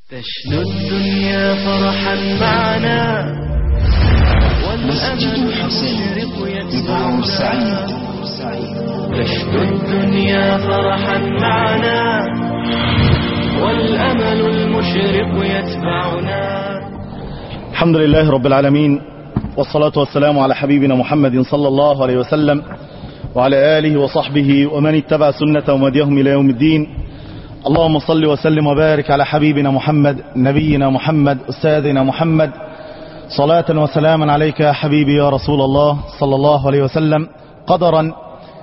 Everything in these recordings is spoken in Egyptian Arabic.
تشنو الدنيا فرحا معنا مسجد والأمل الحسين المشرق إذاعة يتبعنا سعيد تشنو الدنيا فرحا معنا والأمل المشرق يتبعنا الحمد لله رب العالمين والصلاة والسلام على حبيبنا محمد صلى الله عليه وسلم وعلى آله وصحبه ومن اتبع سنة ومديهم إلى يوم الدين اللهم صل وسلم وبارك على حبيبنا محمد نبينا محمد أستاذنا محمد صلاة وسلاما عليك يا حبيبي يا رسول الله صلى الله عليه وسلم قدرا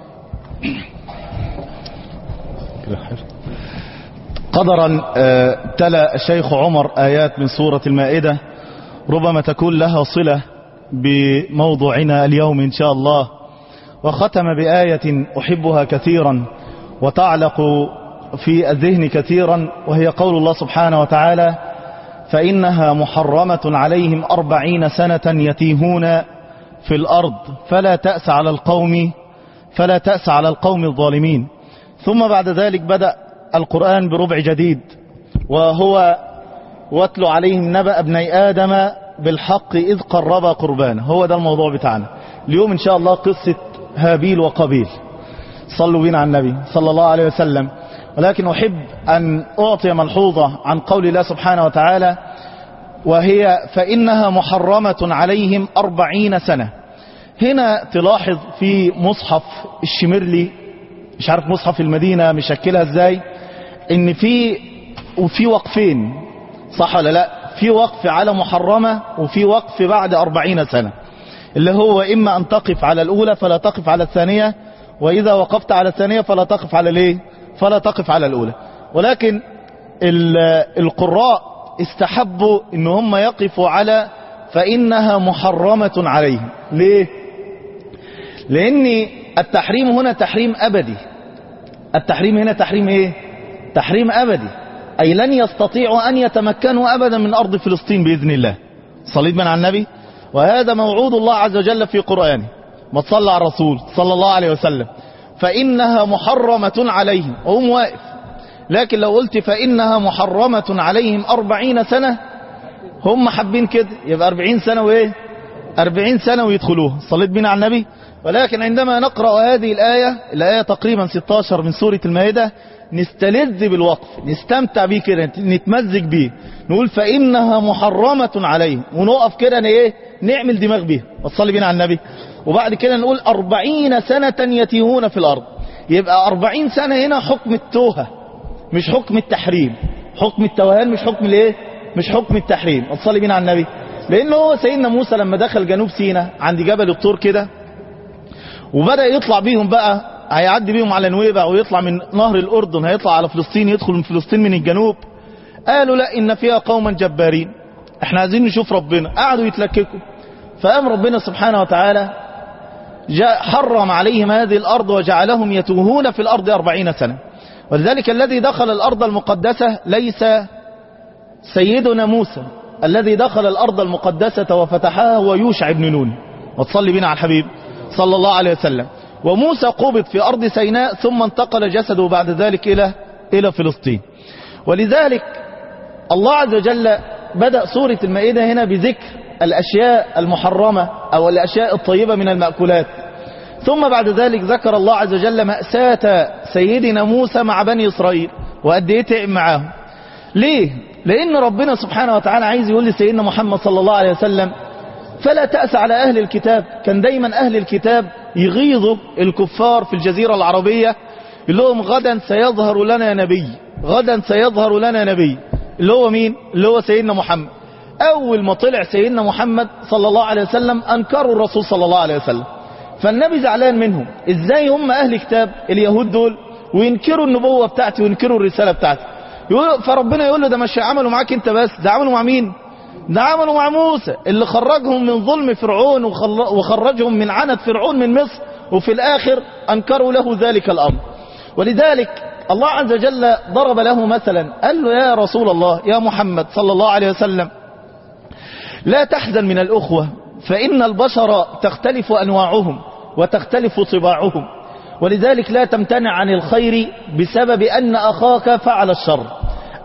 قدرا آه، تلا الشيخ عمر آيات من سورة المائدة ربما تكون لها صلة بموضوعنا اليوم إن شاء الله وختم بآية أحبها كثيرا وتعلق في الذهن كثيرا وهي قول الله سبحانه وتعالى فإنها محرمة عليهم أربعين سنة يتيهون في الأرض فلا تأس على القوم فلا تأس على القوم الظالمين ثم بعد ذلك بدأ القرآن بربع جديد وهو واتل عليهم نبأ ابني آدم بالحق إذ قربا قربان هو ده الموضوع بتاعنا اليوم إن شاء الله قصة هابيل وقبيل صلوا بنا على النبي صلى الله عليه وسلم ولكن أحب أن أعطي ملحوظة عن قول الله سبحانه وتعالى وهي فإنها محرمة عليهم أربعين سنة هنا تلاحظ في مصحف الشمرلي مش عارف مصحف المدينة مشكلها ازاي ان في وفي وقفين صح ولا لا في وقف على محرمة وفي وقف بعد أربعين سنة اللي هو إما أن تقف على الأولى فلا تقف على الثانية وإذا وقفت على الثانية فلا تقف على ليه فلا تقف على الأولى ولكن ال- القراء استحبوا ان هم يقفوا على فإنها محرمة عليهم ليه لأن التحريم هنا تحريم أبدي التحريم هنا تحريم ايه تحريم أبدي أي لن يستطيعوا أن يتمكنوا أبدا من أرض فلسطين بإذن الله صليت من على النبي وهذا موعود الله عز وجل في قرآنه ما تصلى على الرسول صلى الله عليه وسلم فإنها محرمة عليهم وهم واقف لكن لو قلت فإنها محرمة عليهم أربعين سنة هم حابين كده يبقى أربعين سنة وإيه أربعين سنة ويدخلوها صليت بنا على النبي ولكن عندما نقرأ هذه الآية الآية تقريبا 16 من سورة المائدة نستلذ بالوقف نستمتع بيه كده نتمزج بيه نقول فإنها محرمة عليهم ونقف كده ايه نعمل دماغ بيها وتصلي بينا على النبي وبعد كده نقول أربعين سنة يتيهون في الأرض يبقى أربعين سنة هنا حكم التوهة مش حكم التحريم حكم التوهان مش حكم الايه مش حكم التحريم وتصلي بينا على النبي لأنه هو سيدنا موسى لما دخل جنوب سيناء عند جبل الطور كده وبدأ يطلع بيهم بقى هيعدي بيهم على نويبع ويطلع من نهر الأردن هيطلع على فلسطين يدخل من فلسطين من الجنوب قالوا لا إن فيها قوما جبارين احنا عايزين نشوف ربنا قعدوا يتلككوا فقام ربنا سبحانه وتعالى جاء حرم عليهم هذه الأرض وجعلهم يتوهون في الأرض أربعين سنة ولذلك الذي دخل الأرض المقدسة ليس سيدنا موسى الذي دخل الأرض المقدسة وفتحها هو يوشع بن نون وتصلي بنا على الحبيب صلى الله عليه وسلم وموسى قبض في أرض سيناء ثم انتقل جسده بعد ذلك إلى إلى فلسطين ولذلك الله عز وجل بدأ سورة المائدة هنا بذكر الأشياء المحرمة أو الأشياء الطيبة من المأكولات ثم بعد ذلك ذكر الله عز وجل مأساة سيدنا موسى مع بني إسرائيل وقد ايه تعب معاهم ليه؟ لأن ربنا سبحانه وتعالى عايز يقول لسيدنا محمد صلى الله عليه وسلم فلا تأس على أهل الكتاب كان دايما أهل الكتاب يغيظوا الكفار في الجزيرة العربية يقول لهم غدا سيظهر لنا نبي غدا سيظهر لنا نبي اللي هو مين اللي هو سيدنا محمد أول ما طلع سيدنا محمد صلى الله عليه وسلم أنكروا الرسول صلى الله عليه وسلم فالنبي زعلان منهم ازاي هم أهل كتاب اليهود دول وينكروا النبوة بتاعتي وينكروا الرسالة بتاعتي يقول فربنا يقول له ده مش عملوا معاك انت بس ده عملوا مع مين ده عملوا مع موسى اللي خرجهم من ظلم فرعون وخل- وخرجهم من عنت فرعون من مصر وفي الآخر أنكروا له ذلك الأمر ولذلك الله عز وجل ضرب له مثلا قال له يا رسول الله يا محمد صلى الله عليه وسلم لا تحزن من الأخوة فإن البشر تختلف أنواعهم وتختلف طباعهم ولذلك لا تمتنع عن الخير بسبب أن أخاك فعل الشر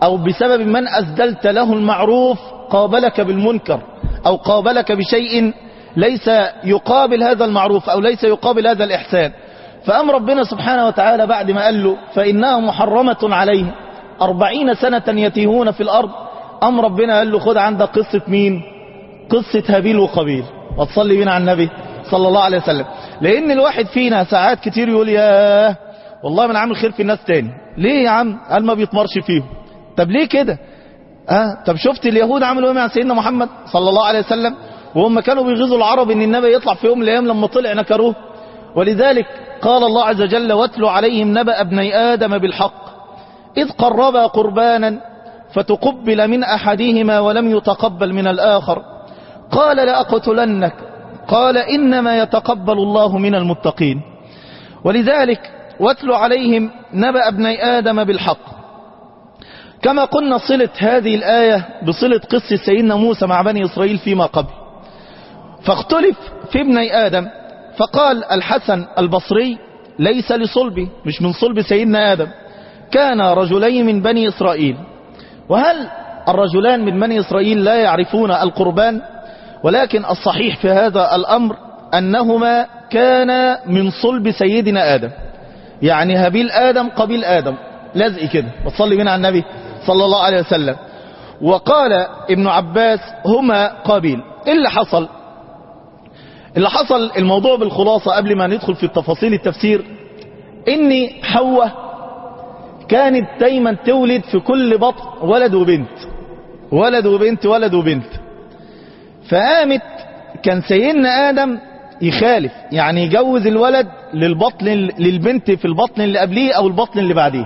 أو بسبب من أسدلت له المعروف قابلك بالمنكر أو قابلك بشيء ليس يقابل هذا المعروف أو ليس يقابل هذا الإحسان فأم ربنا سبحانه وتعالى بعد ما قال له فإنها محرمة عليه أربعين سنة يتيهون في الأرض أم ربنا قال له خد عندك قصة مين قصة هابيل وقبيل وتصلي بينا على النبي صلى الله عليه وسلم لأن الواحد فينا ساعات كتير يقول يا والله من عامل خير في الناس تاني ليه يا عم قال ما بيتمرش فيهم طب ليه كده اه طب شفت اليهود عملوا ايه مع سيدنا محمد صلى الله عليه وسلم وهم كانوا بيغيظوا العرب ان النبي يطلع في يوم من الايام لما طلع نكروه ولذلك قال الله عز وجل واتلوا عليهم نبأ ابني آدم بالحق إذ قربا قربانا فتقبل من أحدهما ولم يتقبل من الآخر قال لأقتلنك قال إنما يتقبل الله من المتقين ولذلك واتلوا عليهم نبأ ابني آدم بالحق كما قلنا صلة هذه الآية بصلة قصة سيدنا موسى مع بني إسرائيل فيما قبل فاختلف في ابني آدم فقال الحسن البصري ليس لصلبي مش من صلب سيدنا آدم كان رجلين من بني إسرائيل وهل الرجلان من بني إسرائيل لا يعرفون القربان ولكن الصحيح في هذا الأمر أنهما كان من صلب سيدنا آدم يعني هابيل آدم قبيل آدم لزق كده بتصلي بنا على النبي صلى الله عليه وسلم وقال ابن عباس هما قابيل إيه اللي حصل اللي حصل الموضوع بالخلاصة قبل ما ندخل في التفاصيل التفسير ان حواء كانت دايما تولد في كل بطن ولد وبنت ولد وبنت ولد وبنت فقامت كان سيدنا آدم يخالف يعني يجوز الولد للبطن للبنت في البطن اللي قبليه او البطن اللي بعديه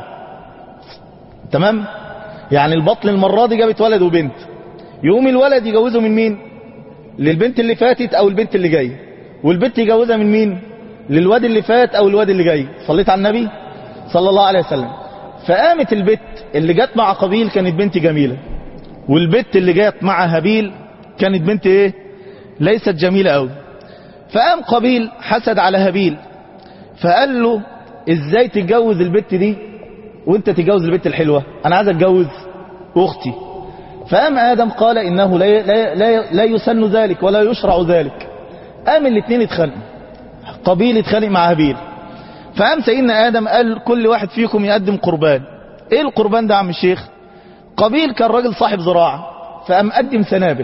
تمام يعني البطن المرة دي جابت ولد وبنت يقوم الولد يجوزه من مين للبنت اللي فاتت او البنت اللي جايه والبنت يجوزها من مين للواد اللي فات او الواد اللي جاي صليت على النبي صلى الله عليه وسلم فقامت البت اللي جت مع قبيل كانت بنت جميلة والبت اللي جت مع هابيل كانت بنت ايه ليست جميلة قوي فقام قبيل حسد على هابيل فقال له ازاي تتجوز البت دي وانت تتجوز البت الحلوة انا عايز اتجوز اختي فقام ادم قال انه لا, لا, لا, لا يسن ذلك ولا يشرع ذلك قام الاثنين اتخانقوا قبيل اتخانق مع هابيل فقام سيدنا ادم قال كل واحد فيكم يقدم قربان ايه القربان ده يا عم الشيخ قبيل كان راجل صاحب زراعة فقام قدم سنابل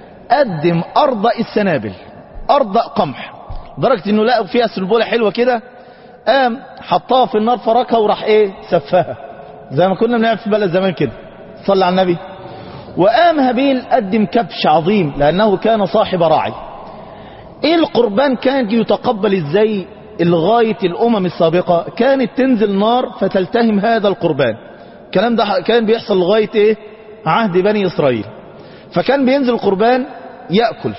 قدم ارض السنابل ارض قمح لدرجة انه لقوا فيها سنبولة حلوة كده قام حطها في النار فركها وراح ايه سفها زي ما كنا بنعمل في بلد زمان كده صلى على النبي وقام هابيل قدم كبش عظيم لانه كان صاحب راعي ايه القربان كان يتقبل ازاي لغاية الامم السابقة كانت تنزل نار فتلتهم هذا القربان الكلام ده كان بيحصل لغاية ايه عهد بني اسرائيل فكان بينزل القربان يأكل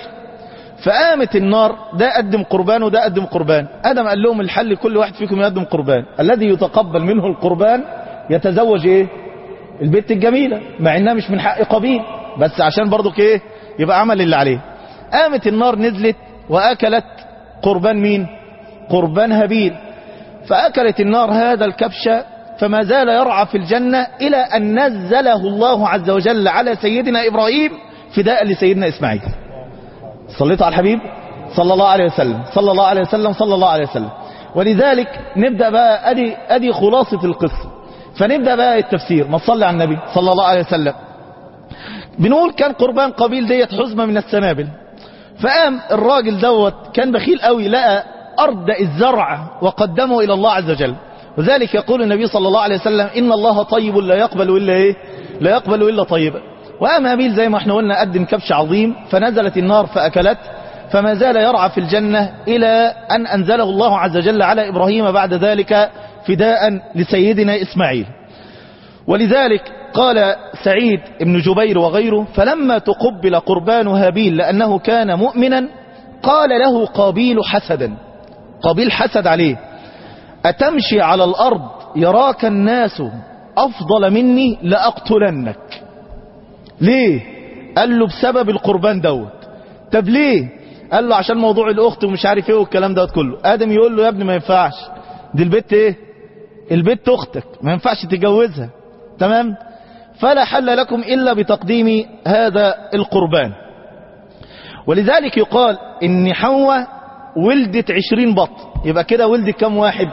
فقامت النار ده قدم قربان وده قدم قربان ادم قال لهم الحل كل واحد فيكم يقدم قربان الذي يتقبل منه القربان يتزوج ايه البنت الجميلة مع انها مش من حق قبيل بس عشان برضو ايه يبقى عمل اللي عليه قامت النار نزلت واكلت قربان مين قربان هابيل فاكلت النار هذا الكبش فما زال يرعى في الجنة الى ان نزله الله عز وجل على سيدنا ابراهيم فداء لسيدنا اسماعيل صليت على الحبيب صلى الله عليه وسلم صلى الله عليه وسلم صلى الله عليه وسلم ولذلك نبدأ بقى ادي ادي خلاصة القصة فنبدأ بقى التفسير ما تصلي على النبي صلى الله عليه وسلم بنقول كان قربان قبيل ديت حزمة من السنابل فقام الراجل دوت كان بخيل قوي لقى أرض الزرع وقدمه إلى الله عز وجل وذلك يقول النبي صلى الله عليه وسلم إن الله طيب لا يقبل إلا إيه لا يقبل إلا طيبا وقام هابيل زي ما احنا قلنا قدم كبش عظيم فنزلت النار فأكلت فما زال يرعى في الجنة إلى أن أنزله الله عز وجل على إبراهيم بعد ذلك فداء لسيدنا إسماعيل ولذلك قال سعيد بن جبير وغيره فلما تقبل قربان هابيل لأنه كان مؤمنا قال له قابيل حسدا قابيل حسد عليه أتمشي على الأرض يراك الناس أفضل مني لأقتلنك ليه قال له بسبب القربان دوت طب ليه قال له عشان موضوع الأخت ومش عارف ايه والكلام دوت كله آدم يقول له يا ابني ما ينفعش دي البت ايه البت اختك ما ينفعش تتجوزها تمام فلا حل لكم إلا بتقديم هذا القربان ولذلك يقال إن حواء ولدت عشرين بطن يبقى كده ولدت كم واحد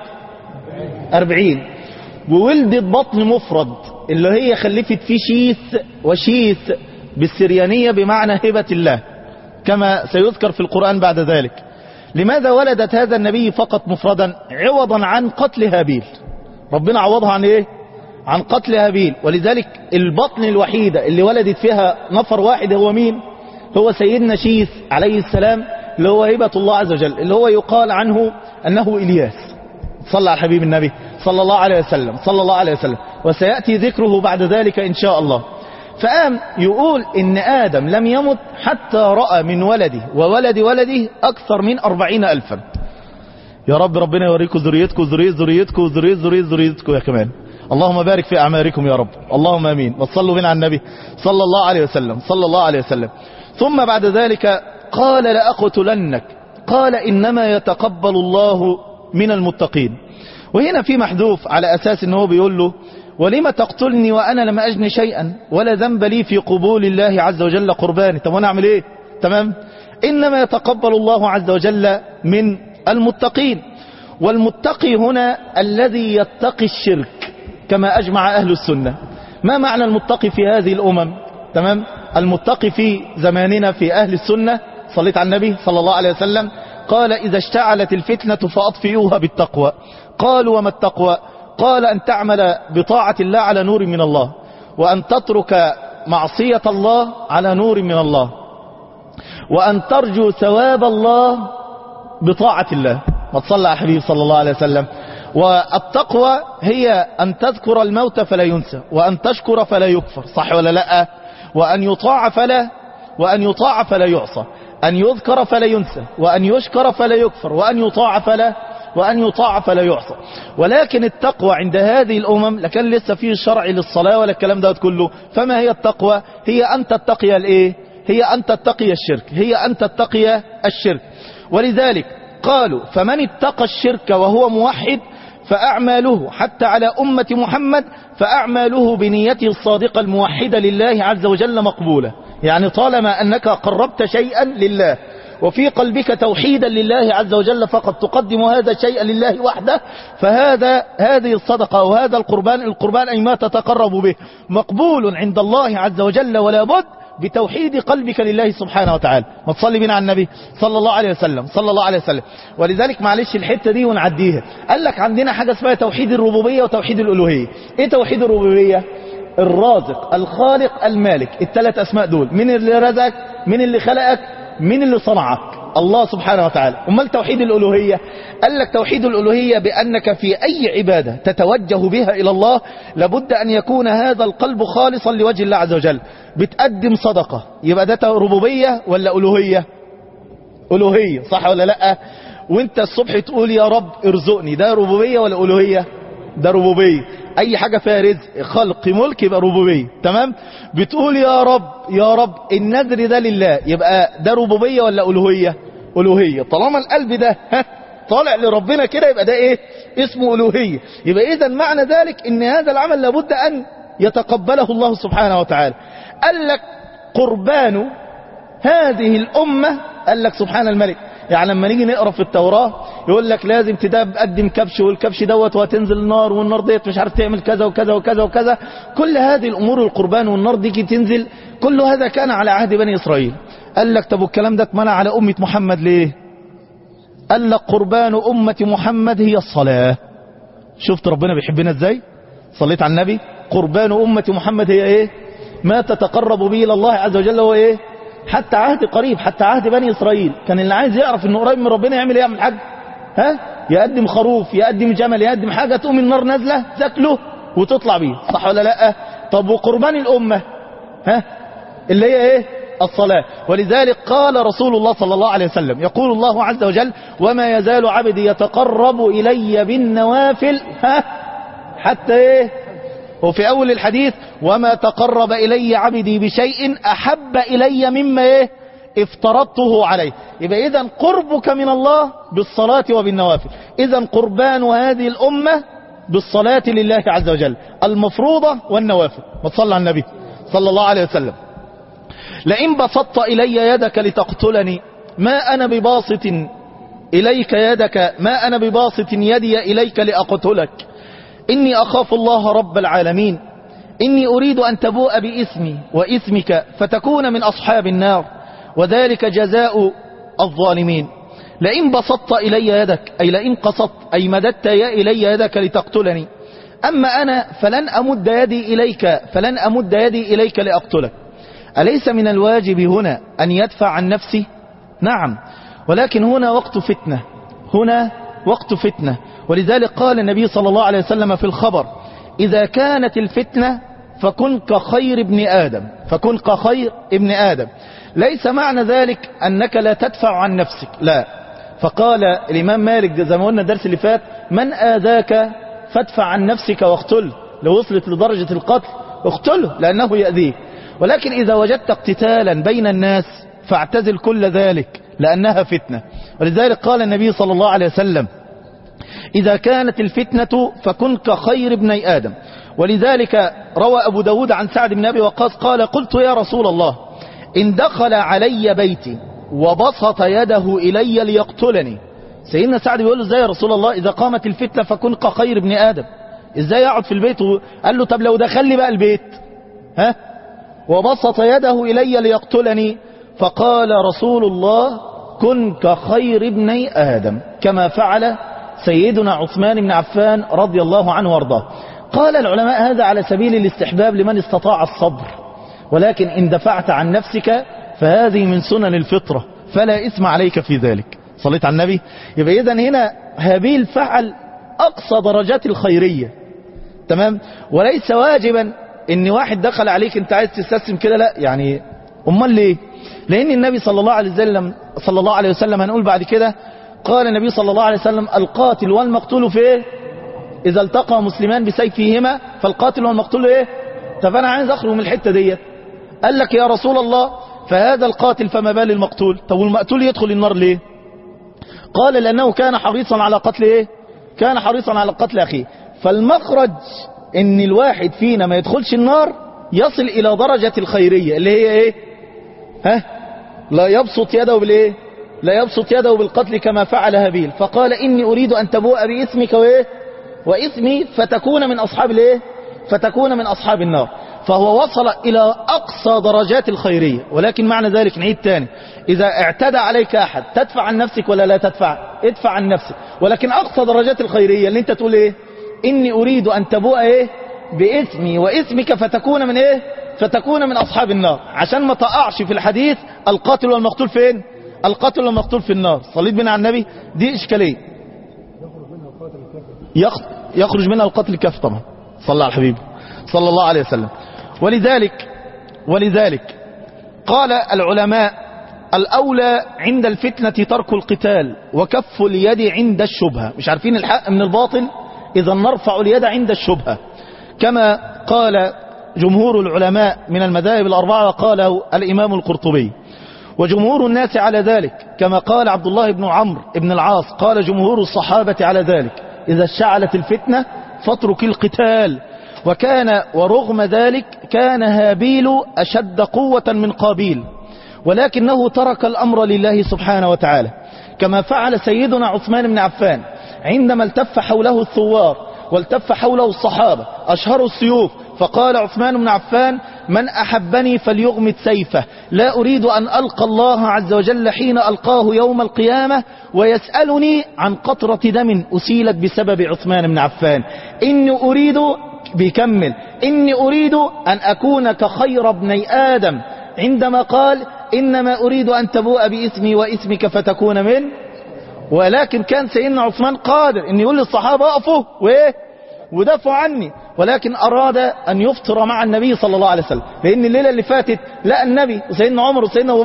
أربعين وولدت بطن مفرد اللي هي خلفت فيه شيث وشيث بالسريانية بمعنى هبة الله كما سيذكر في القرآن بعد ذلك لماذا ولدت هذا النبي فقط مفردا عوضا عن قتل هابيل ربنا عوضها عن ايه عن قتل هابيل ولذلك البطن الوحيدة اللي ولدت فيها نفر واحد هو مين هو سيدنا شيث عليه السلام اللي هو هبة الله عز وجل اللي هو يقال عنه أنه إلياس صلى على حبيب النبي صلى الله عليه وسلم صلى الله عليه وسلم وسيأتي ذكره بعد ذلك إن شاء الله فقام يقول إن آدم لم يمت حتى رأى من ولده وولد ولده أكثر من أربعين ألفا يا رب ربنا يوريكم ذريتكم ذرية ذريتكم ذرية ذرية ذريتكم يا كمان اللهم بارك في أعماركم يا رب اللهم أمين وصلوا بنا على النبي صلى الله عليه وسلم صلى الله عليه وسلم ثم بعد ذلك قال لأقتلنك قال إنما يتقبل الله من المتقين وهنا في محذوف على أساس أنه بيقول له ولم تقتلني وأنا لم أجن شيئا ولا ذنب لي في قبول الله عز وجل قرباني طب وانا أعمل إيه تمام إنما يتقبل الله عز وجل من المتقين والمتقي هنا الذي يتقي الشرك كما أجمع أهل السنة ما معنى المتقي في هذه الأمم تمام المتقي في زماننا في أهل السنة صليت على النبي صلى الله عليه وسلم قال إذا اشتعلت الفتنة فأطفئوها بالتقوى قالوا وما التقوى قال أن تعمل بطاعة الله على نور من الله وأن تترك معصية الله على نور من الله وأن ترجو ثواب الله بطاعة الله ما تصلى على حبيب صلى الله عليه وسلم والتقوى هي أن تذكر الموت فلا ينسى وأن تشكر فلا يكفر صح ولا لا وأن يطاع فلا وأن يطاع فلا يعصى أن يذكر فلا ينسى وأن يشكر فلا يكفر وأن يطاع فلا وأن يطاع فلا يعصى ولكن التقوى عند هذه الأمم لكن لسه فيه شرع للصلاة ولا الكلام ده كله فما هي التقوى هي أن تتقي الإيه هي أن تتقي الشرك هي أن تتقي الشرك ولذلك قالوا فمن اتقى الشرك وهو موحد فأعماله حتى على أمة محمد فأعماله بنيته الصادقة الموحدة لله عز وجل مقبولة يعني طالما أنك قربت شيئا لله وفي قلبك توحيدا لله عز وجل فقد تقدم هذا الشيء لله وحده فهذا هذه الصدقة وهذا القربان القربان أي ما تتقرب به مقبول عند الله عز وجل ولا بد بتوحيد قلبك لله سبحانه وتعالى ما تصلي بنا على النبي صلى الله عليه وسلم صلى الله عليه وسلم ولذلك معلش الحتة دي ونعديها قال لك عندنا حاجة اسمها توحيد الربوبية وتوحيد الألوهية ايه توحيد الربوبية الرازق الخالق المالك الثلاث اسماء دول مين اللي رزقك مين اللي خلقك مين اللي صنعك الله سبحانه وتعالى امال توحيد الالوهيه قال لك توحيد الالوهيه بانك في اي عباده تتوجه بها الى الله لابد ان يكون هذا القلب خالصا لوجه الله عز وجل بتقدم صدقه يبقى ده ربوبيه ولا الوهيه الوهيه صح ولا لا وانت الصبح تقول يا رب ارزقني ده ربوبيه ولا الوهيه ده ربوبيه اي حاجة فيها رزق خلق ملك يبقى ربوبية تمام بتقول يا رب يا رب النذر ده لله يبقى ده ربوبية ولا ألوهية ألوهية طالما القلب ده ها طالع لربنا كده يبقى ده ايه اسمه ألوهية يبقى اذا معنى ذلك ان هذا العمل لابد ان يتقبله الله سبحانه وتعالى قال لك قربان هذه الأمة قال لك سبحان الملك يعني لما نيجي نقرا في التوراة يقول لك لازم تقدم كبش والكبش دوت وهتنزل النار والنار ديت مش عارف تعمل كذا وكذا وكذا وكذا كل هذه الامور القربان والنار دي تنزل كل هذا كان على عهد بني اسرائيل قال لك طب والكلام ده اتمنع على امه محمد ليه قال لك قربان امه محمد هي الصلاه شفت ربنا بيحبنا ازاي صليت على النبي قربان امه محمد هي ايه ما تتقرب به الى الله عز وجل هو ايه حتى عهد قريب حتى عهد بني إسرائيل كان اللي عايز يعرف انه قريب من ربنا يعمل ايه يعمل حاجة ها يقدم خروف يقدم جمل يقدم حاجة تقوم النار نازلة تاكله وتطلع بيه صح ولا لا طب وقربان الأمة ها اللي هي ايه الصلاة ولذلك قال رسول الله صلى الله عليه وسلم يقول الله عز وجل وما يزال عبدي يتقرب إلي بالنوافل ها حتى ايه وفي أول الحديث وما تقرب إلي عبدي بشيء أحب إلي مما إيه افترضته عليه يبقى إذا قربك من الله بالصلاة وبالنوافل إذا قربان هذه الأمة بالصلاة لله عز وجل المفروضة والنوافل ما تصلى على النبي صلى الله عليه وسلم لئن بسطت إلي يدك لتقتلني ما أنا بباسط إليك يدك ما أنا بباسط يدي إليك لأقتلك إني أخاف الله رب العالمين إني أريد أن تبوء بإثمي وإثمك فتكون من أصحاب النار وذلك جزاء الظالمين لئن بسطت إلي يدك أي لئن قصدت أي مددت إلي يدك لتقتلني أما أنا فلن أمد يدي إليك فلن أمد يدي إليك لأقتلك أليس من الواجب هنا أن يدفع عن نفسه نعم ولكن هنا وقت فتنة هنا وقت فتنة ولذلك قال النبي صلى الله عليه وسلم في الخبر إذا كانت الفتنة فكن كخير ابن آدم فكن كخير ابن آدم ليس معنى ذلك أنك لا تدفع عن نفسك لا فقال الإمام مالك زي ما قلنا الدرس اللي فات من آذاك فادفع عن نفسك واقتله لو وصلت لدرجة القتل اقتله لأنه يأذيك ولكن إذا وجدت اقتتالا بين الناس فاعتزل كل ذلك لأنها فتنة ولذلك قال النبي صلى الله عليه وسلم إذا كانت الفتنة فكن كخير ابني آدم ولذلك روى أبو داود عن سعد بن أبي وقاص قال قلت يا رسول الله إن دخل علي بيتي وبسط يده إلي ليقتلني سيدنا سعد بيقول له ازاي يا رسول الله إذا قامت الفتنة فكن كخير ابن آدم ازاي يقعد في البيت قال له طب لو دخل لي بقى البيت ها وبسط يده إلي ليقتلني فقال رسول الله كن كخير ابني آدم كما فعل سيدنا عثمان بن عفان رضي الله عنه وارضاه قال العلماء هذا على سبيل الاستحباب لمن استطاع الصبر ولكن إن دفعت عن نفسك فهذه من سنن الفطرة فلا إثم عليك في ذلك صليت على النبي يبقى إذن هنا هابيل فعل أقصى درجات الخيرية تمام وليس واجبا ان واحد دخل عليك انت عايز تستسلم كده لا يعني امال ليه لان النبي صلى الله عليه وسلم صلى الله عليه وسلم هنقول بعد كده قال النبي صلى الله عليه وسلم القاتل والمقتول في ايه اذا التقى مسلمان بسيفهما فالقاتل والمقتول ايه طب انا عايز اخرج من الحته ديت قال لك يا رسول الله فهذا القاتل فما بال المقتول طب والمقتول يدخل النار ليه قال لانه كان حريصا على قتل ايه كان حريصا على قتل اخيه فالمخرج ان الواحد فينا ما يدخلش النار يصل الى درجة الخيرية اللي هي ايه ها لا يبسط يده بالايه لا يبسط يده بالقتل كما فعل هابيل فقال اني اريد ان تبوء باسمك وايه واسمي فتكون من اصحاب الايه فتكون من اصحاب النار فهو وصل الى اقصى درجات الخيرية ولكن معنى ذلك نعيد تاني اذا اعتدى عليك احد تدفع عن نفسك ولا لا تدفع ادفع عن نفسك ولكن اقصى درجات الخيرية اللي انت تقول ايه إني أريد أن تبوء إيه باسمي واسمك فتكون من إيه فتكون من أصحاب النار عشان ما تقعش في الحديث القاتل والمقتول فين القاتل والمقتول في النار صليت بنا على النبي دي إشكالية يخرج منها القتل كف طبعا صلى على الحبيب صلى الله عليه وسلم ولذلك ولذلك قال العلماء الأولى عند الفتنة ترك القتال وكف اليد عند الشبهة مش عارفين الحق من الباطل إذا نرفع اليد عند الشبهة كما قال جمهور العلماء من المذاهب الأربعة وقاله الإمام القرطبي وجمهور الناس على ذلك كما قال عبد الله بن عمرو بن العاص قال جمهور الصحابة على ذلك إذا اشتعلت الفتنة فاترك القتال وكان ورغم ذلك كان هابيل أشد قوة من قابيل ولكنه ترك الأمر لله سبحانه وتعالى كما فعل سيدنا عثمان بن عفان عندما التف حوله الثوار والتف حوله الصحابة أشهروا السيوف فقال عثمان بن عفان من أحبني فليغمد سيفه لا أريد أن ألقى الله عز وجل حين ألقاه يوم القيامة ويسألني عن قطرة دم أسيلت بسبب عثمان بن عفان إني أريد بيكمل إني أريد أن أكون كخير ابني آدم عندما قال إنما أريد أن تبوء باسمي واسمك فتكون من ولكن كان سيدنا عثمان قادر ان يقول للصحابة اقفوا وايه ودافعوا عني ولكن اراد ان يفطر مع النبي صلى الله عليه وسلم لان الليلة اللي فاتت لقى النبي وسيدنا عمر وسيدنا ابو بكر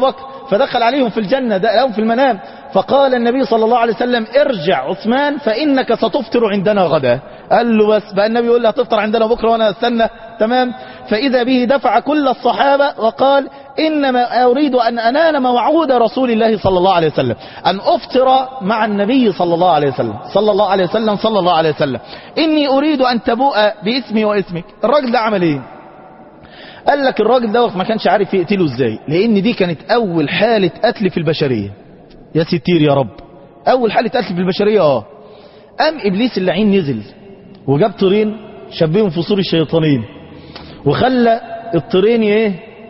فدخل عليهم في الجنة لهم في المنام فقال النبي صلى الله عليه وسلم ارجع عثمان فإنك ستفطر عندنا غدا قال له بس بقى النبي يقول له هتفطر عندنا بكرة وأنا استنى تمام فإذا به دفع كل الصحابة وقال إنما أريد أن أنال موعود رسول الله صلى الله عليه وسلم أن أفطر مع النبي صلى الله عليه وسلم صلى الله عليه وسلم صلى الله عليه وسلم إني أريد أن تبوء باسمي واسمك الراجل ده عمل إيه قال لك الراجل دوت ما كانش عارف يقتله ازاي لان دي كانت اول حالة قتل في البشرية يا ستير يا رب اول حالة قتل في البشرية اه قام ابليس اللعين نزل وجاب طيرين شبههم في صور الشيطانين وخلى الطيرين ايه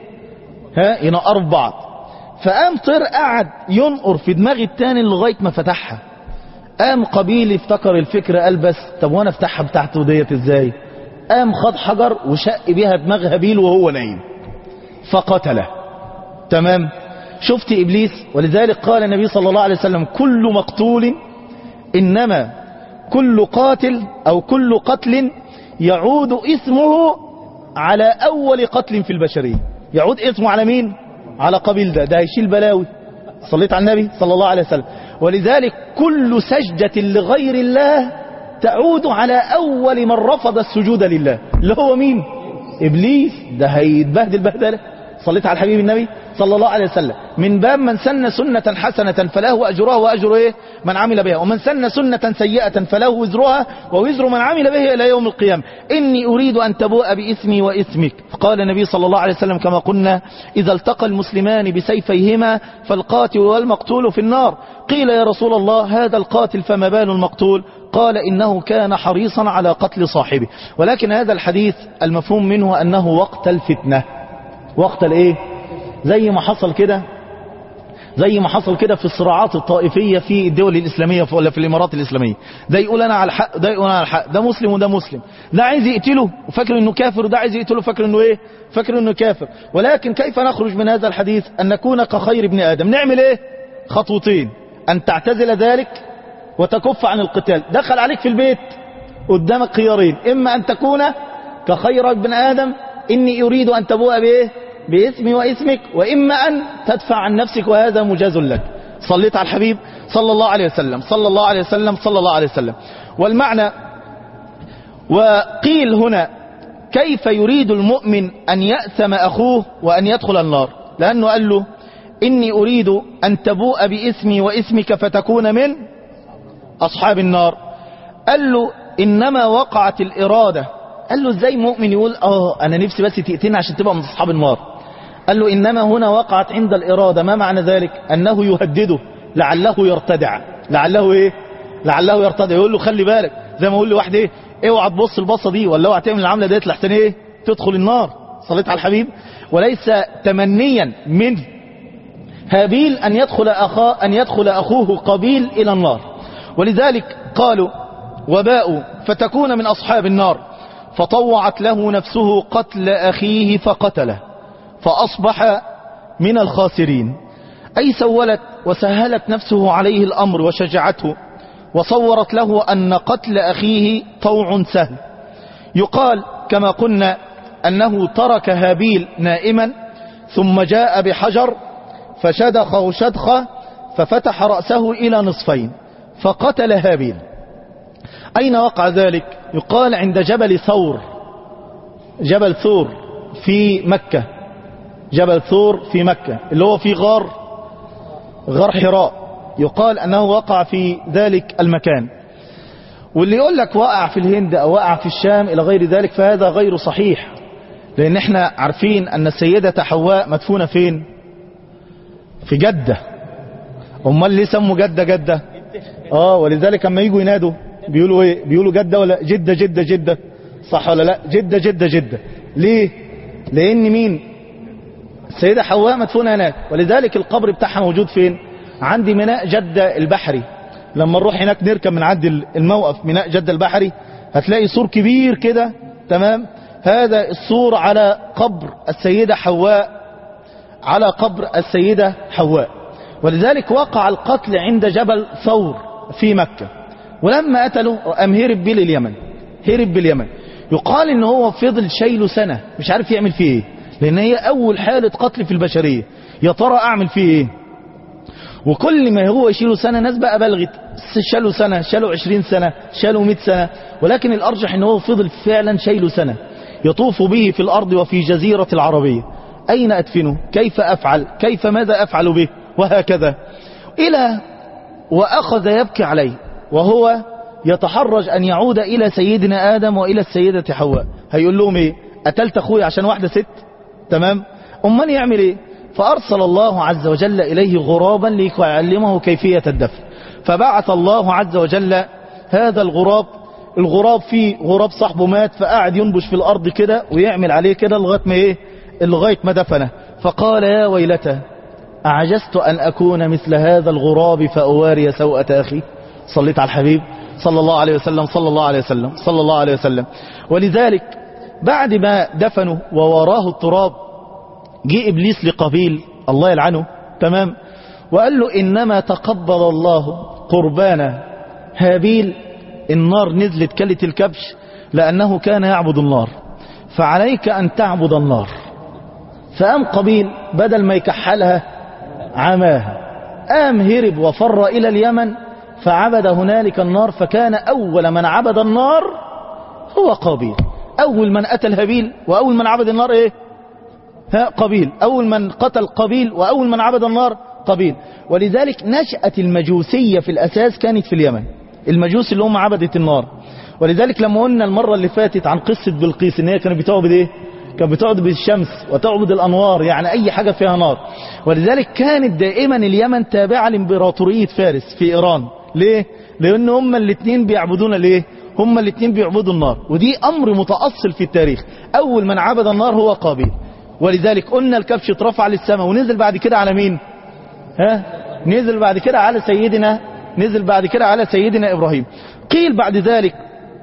ها ينقروا في بعض فقام طير قعد ينقر في دماغ التاني لغاية ما فتحها قام قبيل افتكر الفكرة قال بس طب وانا افتحها بتاعته ديت ازاي قام خد حجر وشق بيها دماغ هابيل وهو نايم فقتله تمام شفت إبليس ولذلك قال النبي صلى الله عليه وسلم كل مقتول إنما كل قاتل أو كل قتل يعود اسمه على أول قتل في البشرية يعود اسمه على مين على قبيل ده ده هيشيل بلاوي صليت على النبي صلى الله عليه وسلم ولذلك كل سجدة لغير الله تعود على أول من رفض السجود لله اللي هو مين إبليس ده هيتبهدل بهدله صليت على الحبيب النبي صلى الله عليه وسلم من باب من سن سنة حسنة فله أجرها وأجر إيه من عمل بها ومن سن سنة سيئة فله وزرها ووزر من عمل بها إلى يوم القيامة إني أريد أن تبوء بإثمي وإثمك فقال النبي صلى الله عليه وسلم كما قلنا إذا التقى المسلمان بسيفيهما فالقاتل والمقتول في النار قيل يا رسول الله هذا القاتل فما بال المقتول قال إنه كان حريصا على قتل صاحبه ولكن هذا الحديث المفهوم منه أنه وقت الفتنة وقت الايه زي ما حصل كده زي ما حصل كده في الصراعات الطائفية في الدول الإسلامية ولا في الإمارات الإسلامية ده يقول أنا على الحق ده يقول أنا على الحق ده مسلم وده مسلم ده عايز يقتله وفاكر إنه كافر وده عايز يقتله فاكر إنه إيه فاكر إنه كافر ولكن كيف نخرج من هذا الحديث أن نكون كخير ابن آدم نعمل إيه خطوتين أن تعتزل ذلك وتكف عن القتال دخل عليك في البيت قدامك خيارين إما أن تكون كخير ابن آدم إني أريد أن تبوء بإيه باسمي واسمك وإما أن تدفع عن نفسك وهذا مجاز لك صليت على الحبيب صلى الله عليه وسلم صلى الله عليه وسلم صلى الله عليه وسلم والمعنى وقيل هنا كيف يريد المؤمن أن يأثم أخوه وأن يدخل النار لأنه قال له إني أريد أن تبوء باسمي واسمك فتكون من أصحاب النار قال له إنما وقعت الإرادة قال له ازاي مؤمن يقول اه انا نفسي بس تقتلني عشان تبقى من اصحاب النار قال له انما هنا وقعت عند الاراده ما معنى ذلك انه يهدده لعله يرتدع لعله ايه لعله يرتدع يقول له خلي بالك زي ما اقول له واحد ايه اوعى تبص البصه دي ولا اوعى تعمل العمله ديت لحسن ايه تدخل النار صليت على الحبيب وليس تمنيا من هابيل ان يدخل اخاه ان يدخل اخوه قبيل الى النار ولذلك قالوا وباء فتكون من اصحاب النار فطوعت له نفسه قتل أخيه فقتله فأصبح من الخاسرين أي سولت وسهلت نفسه عليه الأمر وشجعته وصورت له أن قتل أخيه طوع سهل يقال كما قلنا أنه ترك هابيل نائما ثم جاء بحجر فشدخه شدخة ففتح رأسه إلى نصفين فقتل هابيل أين وقع ذلك يقال عند جبل ثور جبل ثور في مكة جبل ثور في مكة اللي هو في غار غار حراء يقال أنه وقع في ذلك المكان واللي يقول لك وقع في الهند أو وقع في الشام إلى غير ذلك فهذا غير صحيح لأن احنا عارفين أن السيدة حواء مدفونة فين في جدة أمال ليه سموا جدة جدة آه ولذلك لما يجوا ينادوا بيقولوا ايه بيقولوا جدة ولا جدة جدة جدة صح ولا لا جدة جدة جدة ليه لان مين السيدة حواء مدفونة هناك ولذلك القبر بتاعها موجود فين عند ميناء جدة البحري لما نروح هناك نركب من عند الموقف ميناء جدة البحري هتلاقي سور كبير كده تمام هذا السور على قبر السيدة حواء على قبر السيدة حواء ولذلك وقع القتل عند جبل ثور في مكة ولما قتلوا قام هرب بيه لليمن هرب باليمن يقال ان هو فضل شايله سنة مش عارف يعمل فيه ايه لان هي اول حالة قتل في البشرية يا ترى اعمل فيه ايه وكل ما هو يشيله سنة ناس بقى بلغت شالوا سنة شالوا عشرين سنة شالوا مئة سنة ولكن الأرجح ان هو فضل فعلا شايله سنة يطوف به في الأرض وفي جزيرة العربية أين أدفنه كيف أفعل كيف ماذا أفعل به وهكذا إلى وأخذ يبكي عليه وهو يتحرج أن يعود إلى سيدنا آدم وإلى السيدة حواء هيقول لهم إيه قتلت أخوي عشان واحدة ست تمام أمال يعمل إيه فأرسل الله عز وجل إليه غرابا ليعلمه كيفية الدفن فبعث الله عز وجل هذا الغراب الغراب فيه غراب صاحبه مات فقعد ينبش في الأرض كده ويعمل عليه كده لغاية ما إيه لغاية ما دفنه فقال يا ويلته أعجزت أن أكون مثل هذا الغراب فأواري سوءة أخي صليت على الحبيب صلى الله عليه وسلم صلى الله عليه وسلم صلى الله عليه وسلم ولذلك بعد ما دفنوا ووراه التراب جه إبليس لقبيل الله يلعنه تمام وقال له إنما تقبل الله قربان هابيل النار نزلت كلت الكبش لأنه كان يعبد النار فعليك أن تعبد النار فقام قبيل بدل ما يكحلها عماها قام هرب وفر إلى اليمن فعبد هنالك النار فكان أول من عبد النار هو قابيل أول من قتل هابيل وأول من عبد النار إيه ها قبيل أول من قتل قبيل وأول من عبد النار قبيل ولذلك نشأة المجوسية في الأساس كانت في اليمن المجوس اللي هم عبدة النار ولذلك لما قلنا المرة اللي فاتت عن قصة بلقيس ان هي كانت بتعبد ايه كانت بتعبد بالشمس وتعبد الأنوار يعني أي حاجة فيها نار ولذلك كانت دائما اليمن تابعة لإمبراطورية فارس في إيران ليه؟ لأن هم الاثنين بيعبدون ليه؟ هم الاثنين بيعبدوا النار ودي أمر متأصل في التاريخ أول من عبد النار هو قابيل ولذلك قلنا الكبش اترفع للسماء ونزل بعد كده على مين ها نزل بعد كده على سيدنا نزل بعد كده على سيدنا إبراهيم قيل بعد ذلك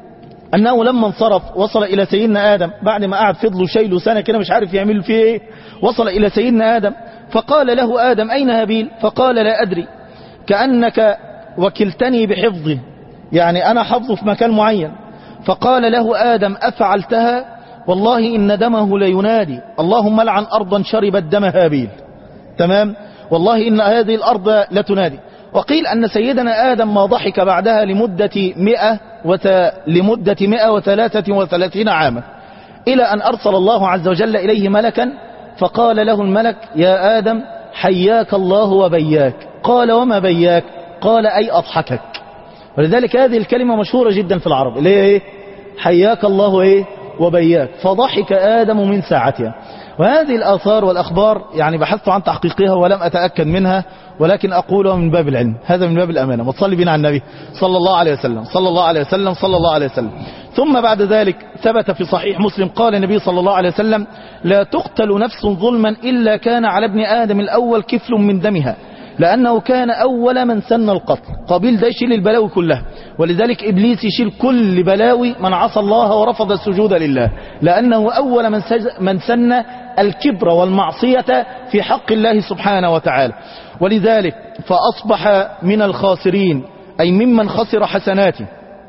أنه لما انصرف وصل إلى سيدنا آدم بعد ما قعد فضلوا شيله سنة كده مش عارف يعمل فيه إيه وصل إلى سيدنا آدم فقال له آدم أين هابيل فقال لا أدري كأنك وكلتني بحفظه يعني أنا حفظه في مكان معين فقال له آدم أفعلتها والله إن دمه لينادي اللهم لعن أرضا شربت دم هابيل تمام والله إن هذه الأرض لتنادي وقيل أن سيدنا آدم ما ضحك بعدها لمدة مئة وت... لمدة مئة وثلاثة وثلاثين عاما إلى أن أرسل الله عز وجل إليه ملكا فقال له الملك يا آدم حياك الله وبياك قال وما بياك قال أي أضحكك ولذلك هذه الكلمة مشهورة جدا في العرب اللي هي إيه حياك الله إيه وبياك فضحك آدم من ساعتها وهذه الآثار والأخبار يعني بحثت عن تحقيقها ولم أتأكد منها ولكن أقولها من باب العلم هذا من باب الأمانة ما تصلي بنا على النبي صلى الله عليه وسلم صلى الله عليه وسلم صلى الله عليه وسلم ثم بعد ذلك ثبت في صحيح مسلم قال النبي صلى الله عليه وسلم لا تقتل نفس ظلما إلا كان على ابن آدم الأول كفل من دمها لأنه كان أول من سن القتل قابيل ده يشيل البلاوي كلها ولذلك إبليس يشيل كل بلاوي من عصى الله ورفض السجود لله لأنه أول من, سج... من سن الكبر والمعصية في حق الله سبحانه وتعالى ولذلك فأصبح من الخاسرين أي ممن خسر حسناته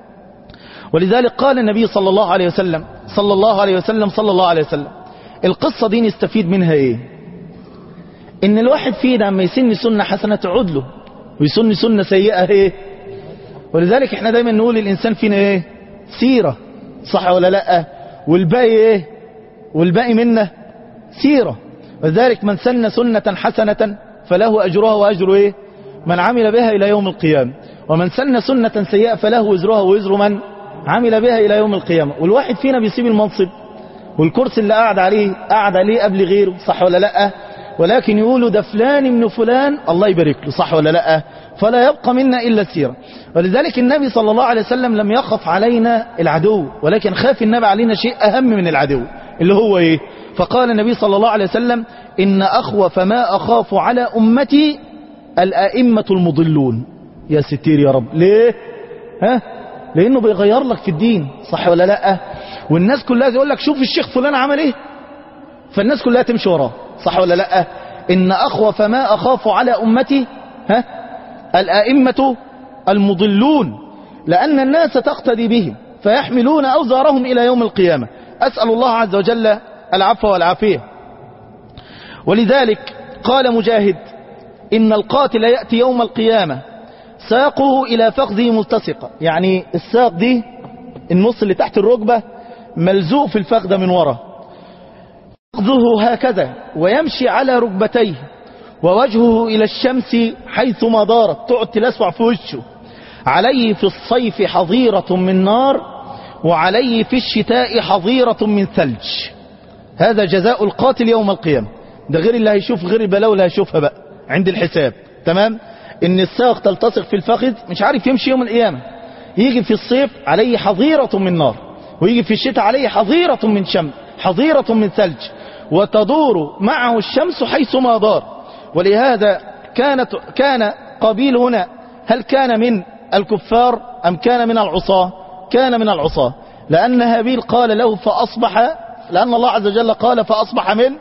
ولذلك قال النبي صلى الله عليه وسلم صلى الله عليه وسلم صلى الله عليه وسلم القصة دي نستفيد منها ايه ان الواحد فينا لما يسن سنة حسنة تعود له ويسن سنة سيئة ايه ولذلك احنا دايما نقول الانسان فينا ايه سيرة صح ولا لا والباقي ايه والباقي منا سيرة ولذلك من سن سنة حسنة فله اجرها واجر ايه من عمل بها الى يوم القيامة ومن سن سنة سيئة فله وزرها ووزر من عمل بها الى يوم القيامة والواحد فينا بيسيب المنصب والكرسي اللي قاعد عليه قاعد عليه قبل غيره صح ولا لا ولكن يقولوا ده فلان من فلان الله يبارك له صح ولا لا فلا يبقى منا إلا السيرة ولذلك النبي صلى الله عليه وسلم لم يخف علينا العدو ولكن خاف النبي علينا شيء أهم من العدو اللي هو إيه فقال النبي صلى الله عليه وسلم إن أخوف ما أخاف على أمتي الآئمة المضلون يا ستير يا رب ليه ها لأنه بيغير لك في الدين صح ولا لا والناس كلها يقول لك شوف الشيخ فلان عمل ايه فالناس كلها تمشي وراه صح ولا لا إن أخوف ما أخاف على أمتي ها الآئمة المضلون لأن الناس تقتدي بهم فيحملون أوزارهم إلى يوم القيامة أسأل الله عز وجل العفو والعافية ولذلك قال مجاهد إن القاتل يأتي يوم القيامة ساقه إلى فخذه ملتصقة يعني الساق دي النص اللي تحت الركبة ملزوق في الفخذة من ورا فخذه هكذا ويمشي على ركبتيه ووجهه إلى الشمس حيثما دارت تقعد تلسع في وشه عليه في الصيف حظيرة من نار وعليه في الشتاء حظيرة من ثلج هذا جزاء القاتل يوم القيامة ده غير اللي هيشوف غير البلاوي اللي هيشوفها بقى عند الحساب تمام ان الساق تلتصق في الفخذ مش عارف يمشي يوم القيامة يجي في الصيف عليه حظيرة من نار ويجي في الشتاء عليه حظيرة من شمس حظيرة من ثلج وتدور معه الشمس حيثما دار ولهذا كانت كان قابيل هنا هل كان من الكفار أم كان من العصاة كان من العصاة لأن هابيل قال له فأصبح لأن الله عز وجل قال فأصبح من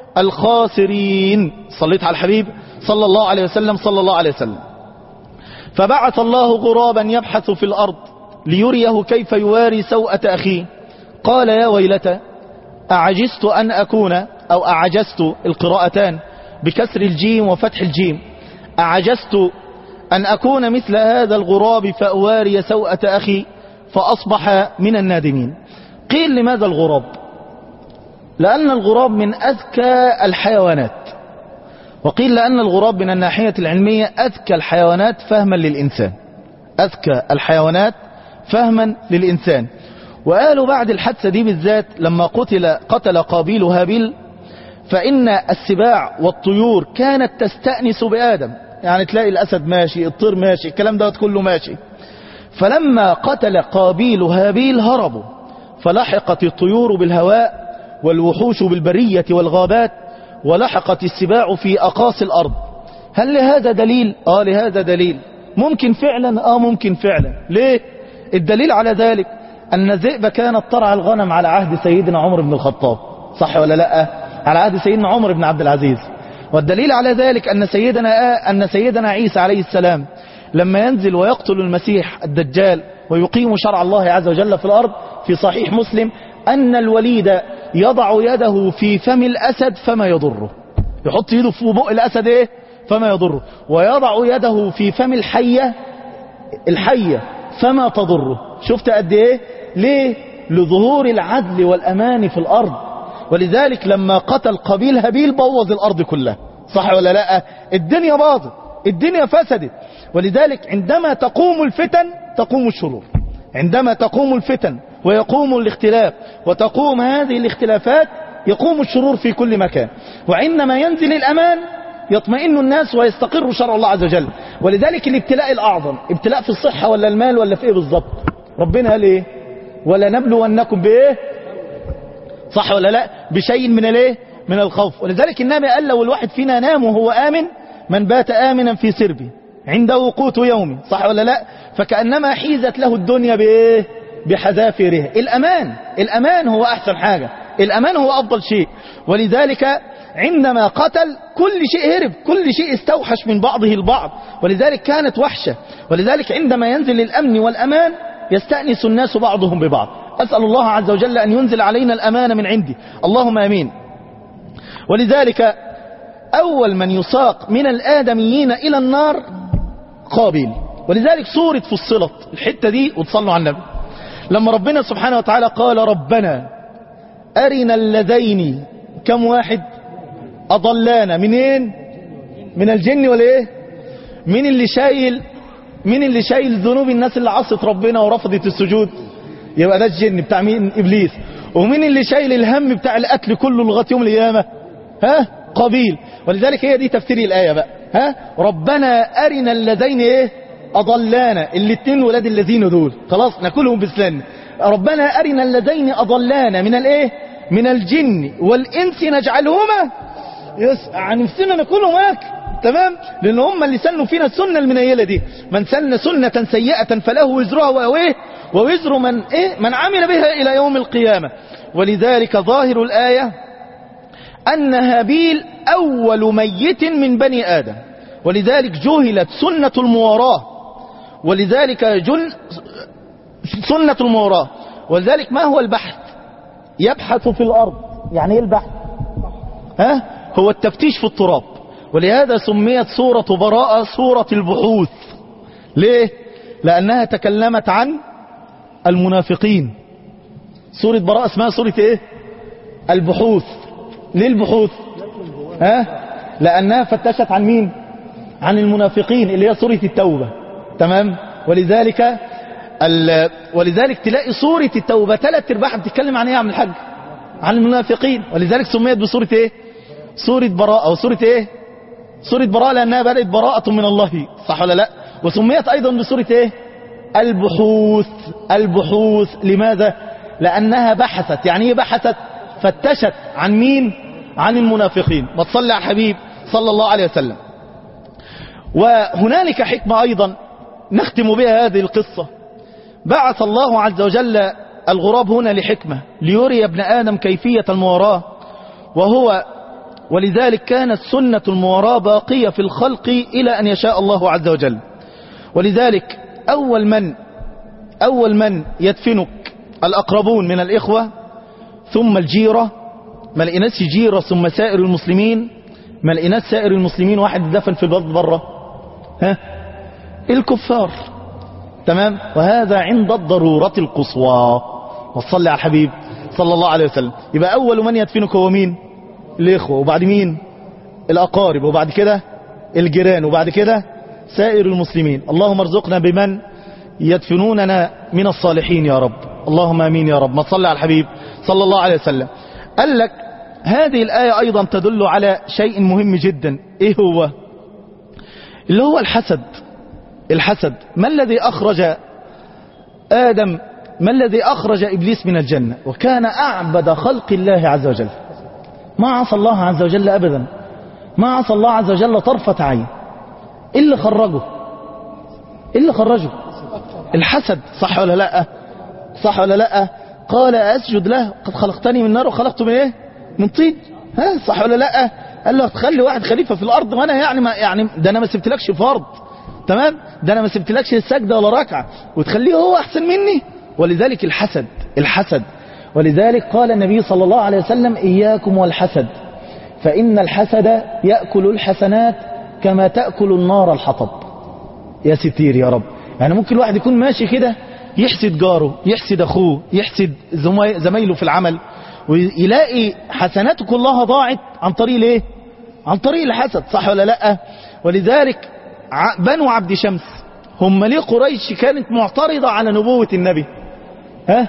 الخاسرين صليت على الحبيب صلى الله عليه وسلم صلى الله عليه وسلم فبعث الله غرابا يبحث في الأرض ليريه كيف يواري سوءة أخيه قال يا ويلتى أعجزت أن أكون أو أعجزت القراءتان بكسر الجيم وفتح الجيم أعجزت أن أكون مثل هذا الغراب فأواري سوءة أخي فأصبح من النادمين قيل لماذا الغراب لأن الغراب من أذكى الحيوانات وقيل لأن الغراب من الناحية العلمية أذكى الحيوانات فهما للإنسان أذكى الحيوانات فهما للإنسان وقالوا بعد الحادثة دي بالذات لما قتل قتل قابيل هابيل فإن السباع والطيور كانت تستأنس بآدم يعني تلاقي الأسد ماشي الطير ماشي الكلام دوت كله ماشي فلما قتل قابيل هابيل هربوا فلحقت الطيور بالهواء والوحوش بالبرية والغابات ولحقت السباع في أقاصي الأرض هل لهذا دليل؟ آه لهذا دليل ممكن فعلا آه ممكن فعلا ليه؟ الدليل على ذلك أن الذئب كانت ترعى الغنم على عهد سيدنا عمر بن الخطاب صح ولا لا على عهد سيدنا عمر بن عبد العزيز والدليل على ذلك أن سيدنا, أن سيدنا عيسى عليه السلام لما ينزل ويقتل المسيح الدجال ويقيم شرع الله عز وجل في الأرض في صحيح مسلم أن الوليد يضع يده في فم الأسد فما يضره يحط يده في بق الأسد إيه فما يضره ويضع يده في فم الحية الحية فما تضره شفت قد إيه ليه لظهور العدل والأمان في الأرض ولذلك لما قتل قبيل هابيل بوظ الأرض كلها صح ولا لا الدنيا باظت الدنيا فسدت ولذلك عندما تقوم الفتن تقوم الشرور عندما تقوم الفتن ويقوم الاختلاف وتقوم هذه الاختلافات يقوم الشرور في كل مكان وعندما ينزل الأمان يطمئن الناس ويستقر شرع الله عز وجل ولذلك الابتلاء الأعظم ابتلاء في الصحة ولا المال ولا في ايه بالظبط ربنا قال ايه ولا نبلونكم بايه صح ولا لا بشيء من الايه من الخوف ولذلك النبي قال لو الواحد فينا نام وهو آمن من بات آمنا في سربه عنده قوت يومه صح ولا لا فكأنما حيزت له الدنيا بايه بحذافيرها الأمان الأمان هو أحسن حاجة الأمان هو أفضل شيء ولذلك عندما قتل كل شيء هرب كل شيء استوحش من بعضه البعض ولذلك كانت وحشة ولذلك عندما ينزل الأمن والأمان يستأنس الناس بعضهم ببعض أسأل الله عز وجل أن ينزل علينا الأمان من عندي اللهم أمين ولذلك أول من يساق من الآدميين إلى النار قابيل ولذلك سورة فصلت الحتة دي وتصلوا على النبي لما ربنا سبحانه وتعالى قال ربنا أرنا اللذين كم واحد أضلانا منين من الجن ولا مين اللي شايل مين اللي شايل ذنوب الناس اللي عصت ربنا ورفضت السجود يبقى ده الجن بتاع مين إبليس ومين اللي شايل الهم بتاع القتل كله لغايه يوم القيامة ها قبيل ولذلك هي دي تفسير الآية بقى ها ربنا أرنا اللذين ايه أضلانا الاثنين ولاد الذين دول خلاص ناكلهم بسلان ربنا أرنا اللذين أضلانا من الايه من الجن والإنس نجعلهما يس عن نفسنا ناكلهم اكل تمام لان هم اللي سنوا فينا السنة المنيلة دي من سن سنة سيئة فله وزرها وايه ووزر من ايه من عمل بها الى يوم القيامة ولذلك ظاهر الآية أن هابيل أول ميت من بني آدم ولذلك جهلت سنة المواراة ولذلك جل سنة المواراة ولذلك ما هو البحث يبحث في الأرض يعني ايه البحث ها هو التفتيش في التراب ولهذا سميت سورة براءة سورة البحوث ليه لأنها تكلمت عن المنافقين سورة براءة اسمها سورة ايه البحوث ليه البحوث ها لأنها فتشت عن مين عن المنافقين اللي هي سورة التوبة تمام ولذلك ال... ولذلك تلاقي سورة التوبة ثلاث ارباعها بتتكلم عن ايه يا عم الحاج عن المنافقين ولذلك سميت بسورة ايه سورة براءة او سورة ايه سورة براءة لأنها بدأت براءة من الله صح ولا لا وسميت أيضا بسورة ايه البحوث البحوث لماذا لأنها بحثت يعني ايه بحثت فتشت عن مين عن المنافقين ما تصلي على الحبيب صلى الله عليه وسلم وهنالك حكمة أيضا نختم بها هذه القصة بعث الله عز وجل الغراب هنا لحكمة ليري ابن آدم كيفية المواراة وهو ولذلك كانت سنة المواراة باقية في الخلق إلى أن يشاء الله عز وجل ولذلك أول من أول من يدفنك الأقربون من الإخوة ثم الجيرة ما لقيناش جيرة ثم سائر المسلمين ما لقيناش سائر المسلمين واحد دفن في البلد بره ها الكفار تمام وهذا عند الضرورة القصوى وصلي على الحبيب صلى الله عليه وسلم يبقى أول من يدفنك هو مين الإخوة وبعد مين الأقارب وبعد كده الجيران وبعد كده سائر المسلمين اللهم ارزقنا بمن يدفنوننا من الصالحين يا رب اللهم امين يا رب ما تصلي على الحبيب صلى الله عليه وسلم قال لك هذه الآية أيضا تدل على شيء مهم جدا إيه هو اللي هو الحسد الحسد ما الذي أخرج آدم ما الذي أخرج إبليس من الجنة وكان أعبد خلق الله عز وجل ما عصى الله عز وجل أبدا ما عصى الله عز وجل طرفة عين إيه اللي خرجه إيه اللي خرجه الحسد صح ولا لا صح ولا لا قال أسجد له قد خلقتني من نار وخلقته من إيه من طين ها صح ولا لا قال له تخلي واحد خليفة في الأرض وأنا يعني ما يعني ده أنا ما سبتلكش فرض تمام ده أنا ما سبتلكش السجدة ولا ركعة وتخليه هو أحسن مني ولذلك الحسد الحسد ولذلك قال النبي صلى الله عليه وسلم إياكم والحسد فإن الحسد يأكل الحسنات كما تأكل النار الحطب يا ستير يا رب يعني ممكن الواحد يكون ماشي كده يحسد جاره يحسد أخوه يحسد زمي- زمايله في العمل ويلاقي حسناته كلها ضاعت عن طريق الايه عن طريق الحسد صح ولا لا ولذلك ع- بنو عبد شمس هم ليه قريش كانت معترضة على نبوة النبي ها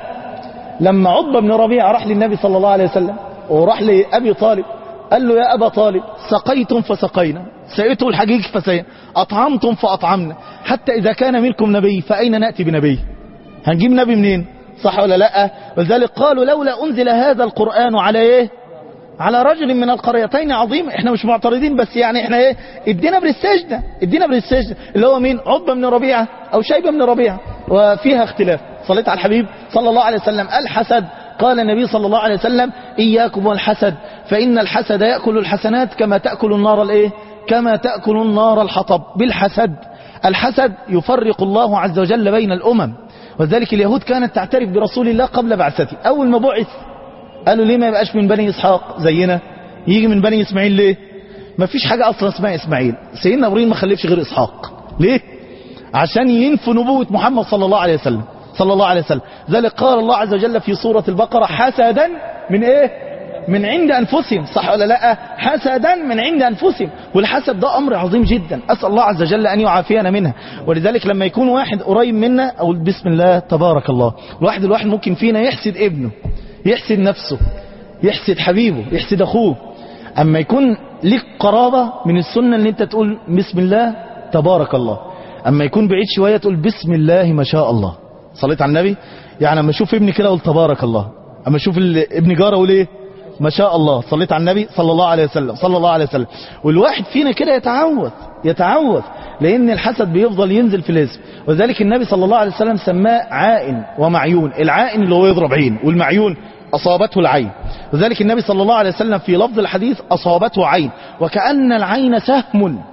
لما عقبة بن ربيعة راح للنبي صلى الله عليه وسلم وراح لأبي طالب قال له يا أبا طالب سقيتم فسقينا سقيتم الحقيق فسقينا أطعمتم فأطعمنا حتى إذا كان منكم نبي فأين نأتي بنبي هنجيب نبي منين صح ولا لا ولذلك قالوا لولا أنزل هذا القرآن على إيه على رجل من القريتين عظيم احنا مش معترضين بس يعني احنا ايه ادينا بالسجدة ادينا بالسجدة اللي هو مين عقبة بن ربيعة او شيبة بن ربيعة وفيها اختلاف صليت على الحبيب صلى الله عليه وسلم الحسد قال النبي صلى الله عليه وسلم اياكم والحسد فان الحسد يأكل الحسنات كما تأكل النار الايه كما تأكل النار الحطب بالحسد الحسد يفرق الله عز وجل بين الامم وذلك اليهود كانت تعترف برسول الله قبل بعثته اول ما بعث قالوا ليه ما يبقاش من بني إسحاق زينا يجي من بني إسماعيل ليه ما فيش حاجة أصلا اسمها إسماعيل سيدنا إبراهيم ما خلفش غير إسحاق ليه عشان ينفوا نبوة محمد صلى الله عليه وسلم صلى الله عليه وسلم ذلك قال الله عز وجل في سورة البقرة حسدا من إيه من عند أنفسهم صح ولا لا حسدا من عند أنفسهم والحسد ده أمر عظيم جدا أسأل الله عز وجل أن يعافينا منها ولذلك لما يكون واحد قريب منا أو بسم الله تبارك الله الواحد الواحد ممكن فينا يحسد ابنه يحسد نفسه يحسد حبيبه يحسد أخوه أما يكون لك قرابة من السنة اللي انت تقول بسم الله تبارك الله أما يكون بعيد شوية تقول بسم الله ما شاء الله صليت على النبي يعني أما أشوف ابني كده أقول تبارك الله أما أشوف ال- ابن جارة أقول إيه ما شاء الله صليت على النبي صلى الله عليه وسلم صلى الله عليه وسلم والواحد فينا كده يتعوذ يتعوذ لأن الحسد بيفضل ينزل في الاسم وذلك النبي صلى الله عليه وسلم سماه عائن ومعيون العائن اللي هو يضرب عين والمعيون أصابته العين وذلك النبي صلى الله عليه وسلم في لفظ الحديث أصابته عين وكأن العين سهم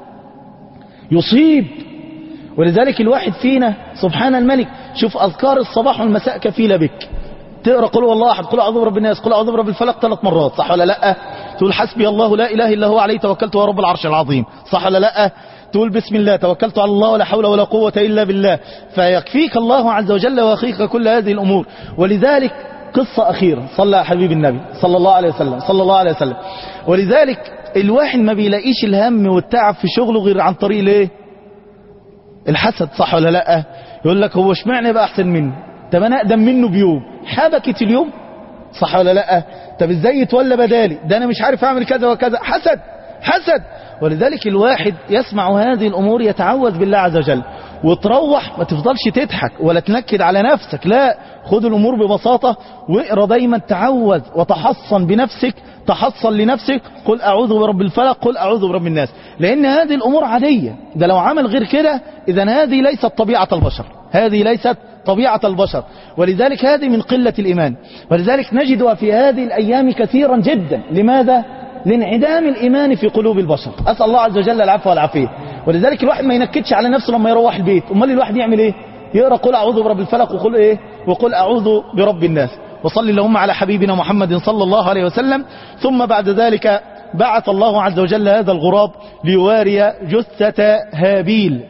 يصيب ولذلك الواحد فينا سبحان الملك شوف أذكار الصباح والمساء كفيلة بك تقرأ قل والله أحد قل أعوذ برب الناس قل أعوذ برب الفلق ثلاث مرات صح ولا لا تقول حسبي الله لا إله إلا هو عليه توكلت هو رب العرش العظيم صح ولا لا تقول بسم الله توكلت على الله ولا حول ولا قوة إلا بالله فيكفيك الله عز وجل ويخيك كل هذه الأمور ولذلك قصة أخيرة صلى على حبيب النبي صلى الله عليه وسلم صلى الله عليه وسلم ولذلك الواحد ما بيلاقيش الهم والتعب في شغله غير عن طريق الايه الحسد صح ولا لا يقول لك هو اشمعنى بقى احسن مني طب انا اقدم منه بيوم حبكت اليوم صح ولا لا طب ازاي يتولى بدالي ده انا مش عارف اعمل كذا وكذا حسد حسد ولذلك الواحد يسمع هذه الامور يتعوذ بالله عز وجل وتروح ما تفضلش تضحك ولا تنكد على نفسك لا خد الامور ببساطة واقرا دايما تعوذ وتحصن بنفسك تحصن لنفسك قل اعوذ برب الفلق قل اعوذ برب الناس لان هذه الامور عادية ده لو عمل غير كده اذا هذه ليست طبيعة البشر هذه ليست طبيعة البشر ولذلك هذه من قلة الإيمان ولذلك نجدها في هذه الأيام كثيرا جدا لماذا؟ لانعدام الإيمان في قلوب البشر أسأل الله عز وجل العفو والعافية ولذلك الواحد ما ينكدش على نفسه لما يروح البيت أمال الواحد يعمل إيه؟ يقرأ قل أعوذ برب الفلق وقل إيه؟ وقل أعوذ برب الناس وصلي اللهم على حبيبنا محمد صلى الله عليه وسلم ثم بعد ذلك بعث الله عز وجل هذا الغراب ليواري جثة هابيل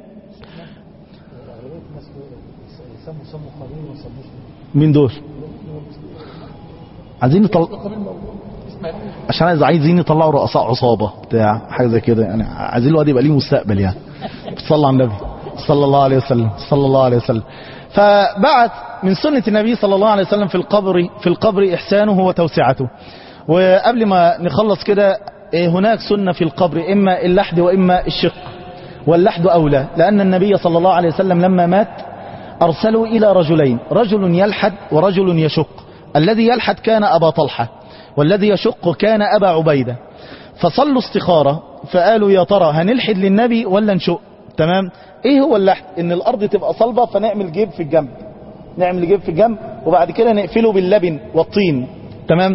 مين دول عايزين يطلع عشان عايز عايزين يطلعوا رؤساء عصابة بتاع حاجة زي كده يعني عايزين الواد يبقى ليه مستقبل يعني صلى على النبي صلى الله عليه وسلم صلى الله عليه وسلم فبعث من سنة النبي صلى الله عليه وسلم في القبر في القبر إحسانه وتوسعته وقبل ما نخلص كده هناك سنة في القبر إما اللحد وإما الشق واللحد أولى لأن النبي صلى الله عليه وسلم لما مات أرسلوا إلى رجلين رجل يلحد ورجل يشق الذي يلحد كان أبا طلحة والذي يشق كان أبا عبيدة فصلوا استخارة فقالوا يا ترى هنلحد للنبي ولا نشق تمام ايه هو اللحد ان الارض تبقى صلبة فنعمل جيب في الجنب نعمل جيب في الجنب وبعد كده نقفله باللبن والطين تمام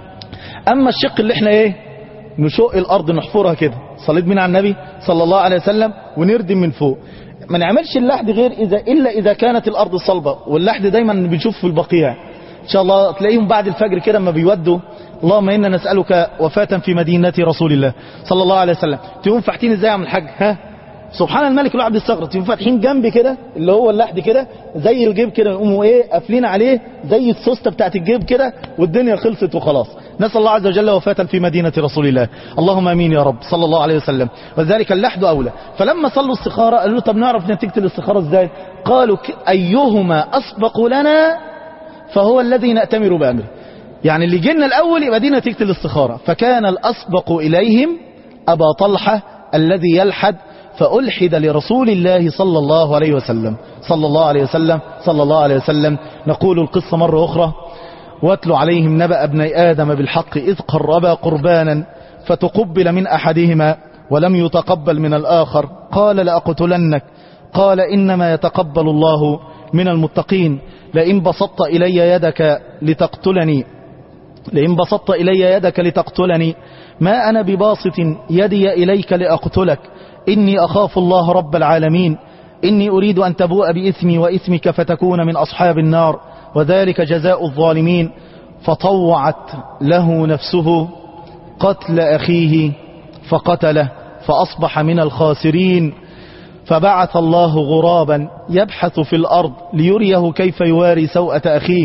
اما الشق اللي احنا ايه نشق الارض نحفرها كده صليت بينا على النبي صلى الله عليه وسلم ونردم من فوق ما نعملش اللحد غير إذا إلا إذا كانت الأرض صلبة واللحد دايما بنشوف في البقيع إن شاء الله تلاقيهم بعد الفجر كده لما بيودوا اللهم إنا نسألك وفاة في مدينة رسول الله صلى الله عليه وسلم تقوم فاتحين إزاي عم الحاج ها سبحان الملك الواحد بيستغرب تقوم فاتحين جنب كده اللي هو اللحد كده زي الجيب كده يقوموا ايه قافلين عليه زي السوسته بتاعت الجيب كده والدنيا خلصت وخلاص نسال الله عز وجل وفاة في مدينة رسول الله اللهم امين يا رب صلى الله عليه وسلم وذلك اللحد اولى فلما صلوا استخاره قالوا له طب نعرف نتيجه الاستخاره ازاي قالوا ايهما اسبق لنا فهو الذي نأتمر بامره يعني اللي جينا الاول يبقى دي نتيجه الاستخاره فكان الاسبق اليهم ابا طلحه الذي يلحد فألحد لرسول الله صلى الله عليه وسلم صلى الله عليه وسلم صلى الله عليه وسلم نقول القصة مرة أخرى واتل عليهم نبأ ابني آدم بالحق إذ قربا قربانا فتقبل من أحدهما ولم يتقبل من الآخر قال لأقتلنك قال إنما يتقبل الله من المتقين لئن بسطت إلي يدك لتقتلني لئن بسطت إلي يدك لتقتلني ما أنا بباسط يدي إليك لأقتلك إني أخاف الله رب العالمين إني أريد أن تبوء بإثمي وإثمك فتكون من أصحاب النار وذلك جزاء الظالمين فطوعت له نفسه قتل أخيه فقتله فأصبح من الخاسرين فبعث الله غرابا يبحث في الأرض ليريه كيف يواري سوءة أخيه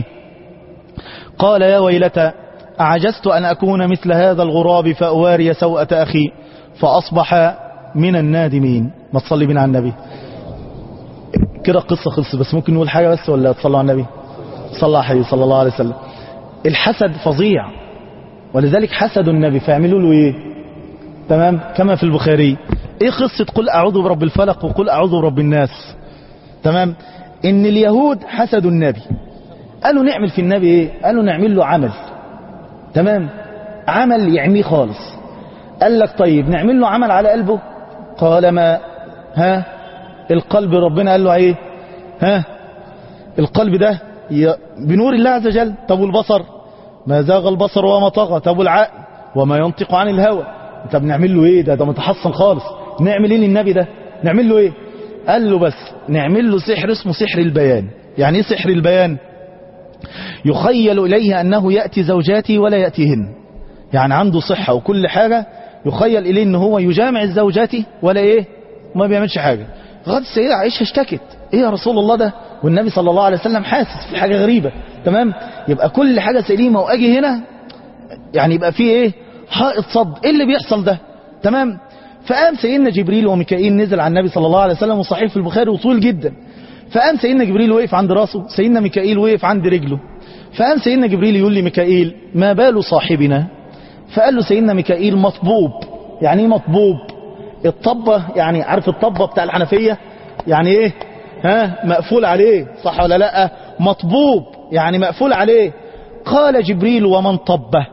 قال يا ويلتى أعجزت أن أكون مثل هذا الغراب فأواري سوءة أخي فأصبح من النادمين ما تصلي بنا على النبي كده القصة خلصت بس ممكن نقول حاجة بس ولا تصلوا على النبي صلى عليه صلى الله عليه وسلم الحسد فظيع ولذلك حسدوا النبي فيعملوا له ايه تمام كما في البخاري ايه قصة قل اعوذ برب الفلق وقل اعوذ برب الناس تمام ان اليهود حسدوا النبي قالوا نعمل في النبي ايه قالوا نعمل له عمل تمام عمل يعميه خالص قال لك طيب نعمل له عمل على قلبه قال ما ها القلب ربنا قال له ايه ها القلب ده بنور الله عز وجل طب والبصر ما زاغ البصر وما طغى طب والعقل وما ينطق عن الهوى طب نعمل له ايه ده ده متحصن خالص نعمل ايه للنبي ده نعمل له ايه قال له بس نعمل له سحر اسمه سحر البيان يعني ايه سحر البيان يخيل اليه انه ياتي زوجاتي ولا ياتيهن يعني عنده صحة وكل حاجة يخيل إليه ان هو يجامع الزوجات ولا ايه ما بيعملش حاجة غد السيدة عائشة اشتكت ايه يا رسول الله ده والنبي صلى الله عليه وسلم حاسس في حاجة غريبة تمام يبقى كل حاجة سليمة واجي هنا يعني يبقى فيه ايه حائط صد ايه اللي بيحصل ده تمام فقام سيدنا جبريل وميكائيل نزل على النبي صلى الله عليه وسلم وصحيح في البخاري وطول جدا فقام سيدنا جبريل وقف عند راسه سيدنا ميكائيل وقف عند رجله فقام سيدنا جبريل يقول لميكائيل ما بال صاحبنا فقال له سيدنا ميكائيل مطبوب يعني ايه مطبوب الطبة يعني عارف الطبة بتاع الحنفية يعني ايه ها مقفول عليه صح ولا لا مطبوب يعني مقفول عليه قال جبريل ومن طبه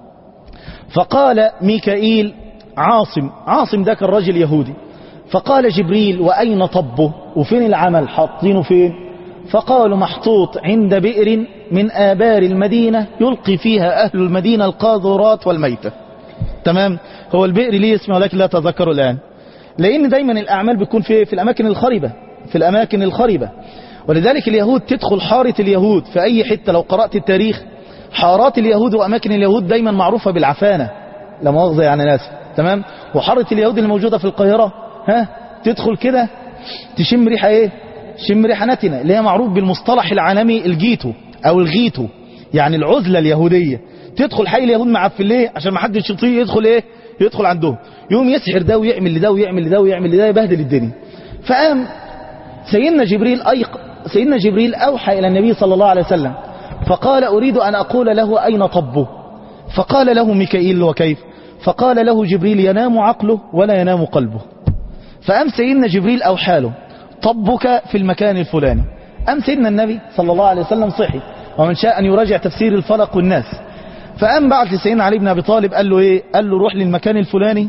فقال ميكائيل عاصم عاصم ده كان رجل يهودي فقال جبريل وأين طبه وفين العمل حاطينه فين فقالوا محطوط عند بئر من آبار المدينة يلقي فيها أهل المدينة القاذورات والميتة تمام هو البئر ليه اسمه ولكن لا تذكره الآن لأن دايما الأعمال بتكون في في الأماكن الخربة في الأماكن الخربة ولذلك اليهود تدخل حارة اليهود في أي حتة لو قرأت التاريخ حارات اليهود وأماكن اليهود دايما معروفة بالعفانة لا مؤاخذة يعني ناس تمام وحارة اليهود اللي موجودة في القاهرة ها تدخل كده تشم ريحة ايه شم ريحة نتنة اللي هي معروف بالمصطلح العالمي الجيتو او الغيتو يعني العزلة اليهودية تدخل حي اليهود معفن ليه عشان ما حدش يطيق يدخل ايه يدخل عندهم يوم يسحر ده ويعمل لده ويعمل لده ويعمل لده يبهدل الدنيا فقام سيدنا جبريل أيق سيدنا جبريل أوحى إلى النبي صلى الله عليه وسلم فقال أريد أن أقول له أين طبه فقال له ميكائيل وكيف فقال له جبريل ينام عقله ولا ينام قلبه فأم سيدنا جبريل أوحى له طبك في المكان الفلاني أم سيدنا النبي صلى الله عليه وسلم صحي ومن شاء أن يراجع تفسير الفلق والناس فأم بعت لسيدنا علي بن أبي طالب قال له إيه قال له روح للمكان الفلاني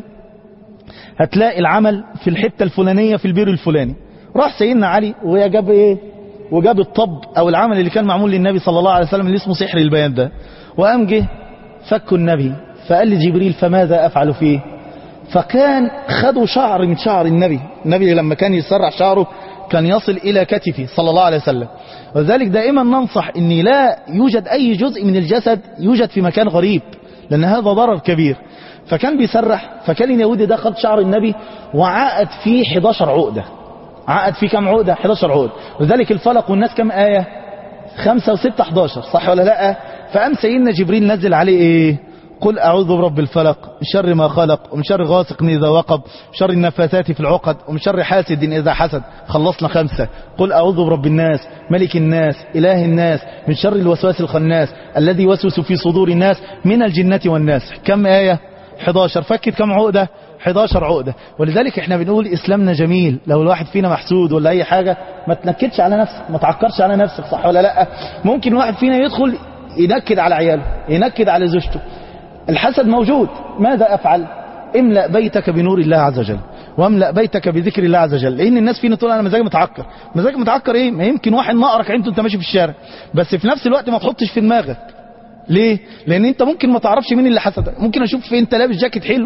هتلاقي العمل في الحتة الفلانية في البير الفلاني راح سيدنا علي وجاب إيه وجاب الطب أو العمل اللي كان معمول للنبي صلى الله عليه وسلم اللي اسمه سحر البيان ده وقام جه فك النبي فقال لجبريل فماذا أفعل فيه فكان خدوا شعر من شعر النبي النبي لما كان يسرع شعره كان يصل إلى كتفه صلى الله عليه وسلم وذلك دائما ننصح أن لا يوجد أي جزء من الجسد يوجد في مكان غريب لأن هذا ضرر كبير فكان بيسرح فكان اليهودي ده خد شعر النبي وعقد فيه 11 عقدة عقد فيه كم عقدة 11 عقدة وذلك الفلق والناس كم آية خمسة وستة 11 صح ولا لا فأم سيدنا جبريل نزل عليه ايه قل أعوذ برب الفلق من شر ما خلق ومن شر غاسق إذا وقب شر النفاثات في العقد ومن شر حاسد إذا حسد خلصنا خمسة قل أعوذ برب الناس ملك الناس إله الناس من شر الوسواس الخناس الذي يوسوس في صدور الناس من الجنة والناس كم آية 11 فكت كم عقدة 11 عقدة ولذلك احنا بنقول إسلامنا جميل لو الواحد فينا محسود ولا أي حاجة ما تنكدش على نفسك ما تعكرش على نفسك صح ولا لا ممكن واحد فينا يدخل ينكد على عياله ينكد على زوجته الحسد موجود ماذا أفعل املأ بيتك بنور الله عز وجل واملأ بيتك بذكر الله عز وجل لأن الناس فينا تقول أنا مزاجي متعكر مزاجك متعكر إيه ما يمكن واحد نقرك عينته أنت ماشي في الشارع بس في نفس الوقت ما تحطش في دماغك ليه لأن أنت ممكن ما تعرفش مين اللي حسدك ممكن أشوف في أنت لابس جاكيت حلو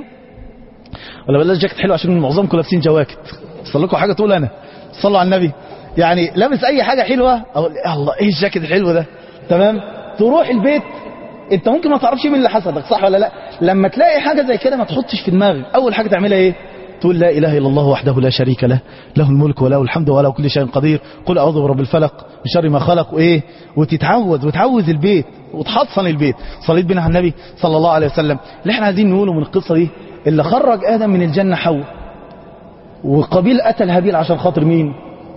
ولا بلاش جاكيت حلو عشان معظمكم لابسين جواكت صلى لكم حاجة تقول أنا صلوا على النبي يعني لابس أي حاجة حلوة أقول الله إيه الجاكيت الحلو ده تمام تروح البيت انت ممكن ما تعرفش مين اللي حسدك صح ولا لا لما تلاقي حاجة زي كده ما تحطش في دماغك اول حاجة تعملها ايه تقول لا اله الا الله وحده لا شريك له له الملك وله الحمد وله كل شيء قدير قل اعوذ برب الفلق من شر ما خلق وايه وتتعوذ وتعوذ البيت وتحصن البيت صليت بنا على النبي صلى الله عليه وسلم اللي احنا عايزين نقوله من القصة دي اللي خرج ادم من الجنة حواء وقابيل قتل هابيل عشان خاطر مين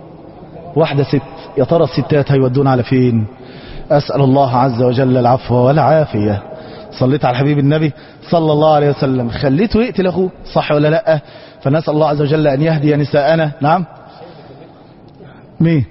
واحدة ست يا ترى الستات هيودونا على فين أسأل الله عز وجل العفو والعافية صليت على الحبيب النبي صلى الله عليه وسلم خليته يقتل أخوه صح ولا لا فنسأل الله عز وجل أن يهدي نساءنا نعم مين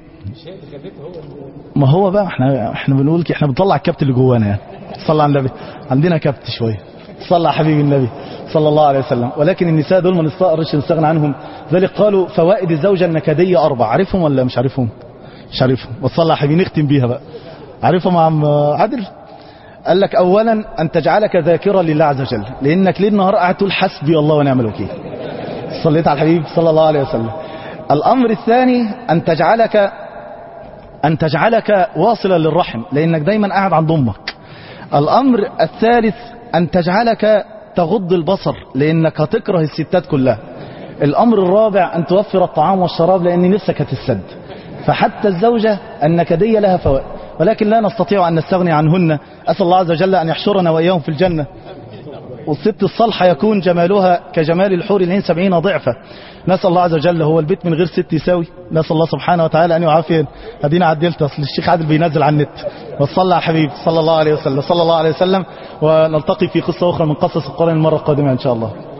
ما هو بقى احنا احنا بنقول احنا بنطلع الكبت اللي جوانا يعني صلى على النبي عندنا كبت شويه صلى على حبيب النبي صلى الله عليه وسلم ولكن النساء دول ما نستقرش نستغنى عنهم ذلك قالوا فوائد الزوجة النكدية أربع عارفهم ولا مش عارفهم مش عارفهم وصلى على حبيبي نختم بيها بقى عارفهم يا عم عادل قال لك اولا ان تجعلك ذاكرا لله عز وجل لانك ليل نهار قاعد تقول حسبي الله ونعم الوكيل صليت على الحبيب صلى الله عليه وسلم الامر الثاني ان تجعلك ان تجعلك واصلا للرحم لانك دايما قاعد عند امك الامر الثالث أن تجعلك تغض البصر لأنك هتكره الستات كلها الأمر الرابع أن توفر الطعام والشراب لأن نفسك هتسد فحتى الزوجة النكدية لها فوائد ولكن لا نستطيع أن نستغني عنهن أسأل الله عز وجل أن يحشرنا وإياهم في الجنة والست الصالحة يكون جمالها كجمال الحور العين سبعين ضعفة نسأل الله عز وجل هو البيت من غير ست يساوي نسأل الله سبحانه وتعالى أن يعافينا أدينا عدلت أصل الشيخ عادل بينزل على النت وصلى على حبيب صلى الله عليه وسلم صلى الله عليه وسلم ونلتقي في قصة أخرى من قصص القرآن المرة القادمة إن شاء الله